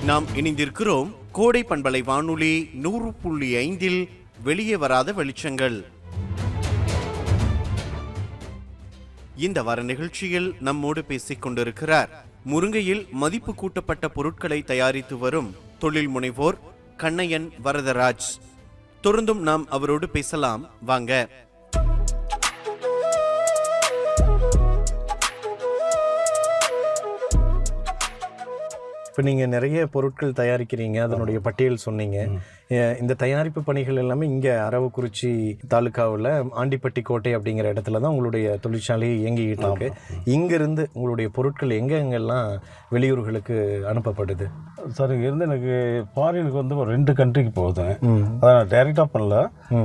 நாம் இணைந்திருக்கிறோம் கோடை பண்பலை வானொலி நூறு புள்ளி ஐந்தில் வெளியே வராத வெளிச்சங்கள் இந்த வார நிகழ்ச்சியில் நம்மோடு பேசிக் கொண்டிருக்கிறார் முருங்கையில் மதிப்பு கூட்டப்பட்ட பொருட்களை தயாரித்து வரும் தொழில் முனைவோர் கண்ணையன் வரதராஜ் தொடர்ந்தும் நாம் அவரோடு பேசலாம் வாங்க இப்போ நீங்கள் நிறைய பொருட்கள் தயாரிக்கிறீங்க அதனுடைய பட்டியல் சொன்னீங்க அஹ் இந்த தயாரிப்பு பணிகள் எல்லாமே இங்கே அரவக்குறிச்சி தாலுக்காவில் ஆண்டிப்பட்டி கோட்டை அப்படிங்கிற இடத்துல தான் உங்களுடைய தொழிற்சாலை இயங்கிக்கிட்டு இருக்கு இங்கிருந்து உங்களுடைய பொருட்கள் எங்கே எங்கெல்லாம் வெளியூர்களுக்கு அனுப்பப்படுது சார் இங்கேருந்து எனக்கு ஃபாரினுக்கு வந்து ஒரு ரெண்டு கண்ட்ரிக்கு போகுதுங்க அதை நான் டைரெக்டாக பண்ணல